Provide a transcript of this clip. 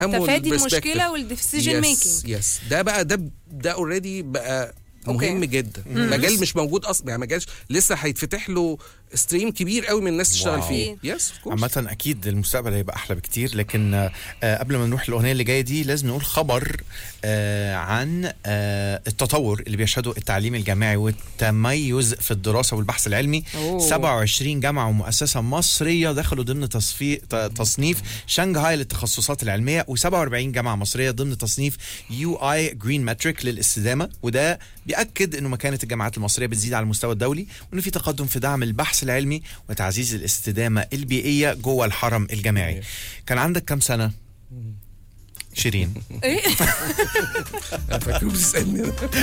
تفادي والperspective. المشكله والديسيجن ميكنج يس ده بقى ده ده اوريدي بقى أوكي. مهم جدا مجال مش موجود اصلا يعني مجال لسه هيتفتح له ستريم كبير قوي من الناس تشتغل واو. فيه يس عامة أكيد المستقبل هيبقى أحلى بكتير لكن آه، آه، قبل ما نروح الأغنية اللي جاية دي لازم نقول خبر آه، عن آه، التطور اللي بيشهده التعليم الجامعي والتميز في الدراسة والبحث العلمي أوه. 27 جامعة ومؤسسة مصرية دخلوا ضمن تصفي ت- تصنيف شنغهاي للتخصصات العلمية و47 جامعة مصرية ضمن تصنيف يو اي جرين ماتريك للاستدامة وده بيأكد انه مكانة الجامعات المصرية بتزيد على المستوى الدولي وانه في تقدم في دعم البحث العلمي وتعزيز الاستدامة البيئية جوه الحرم الجامعي كان عندك كم سنة؟ شيرين ايه انا فاكره بتسالني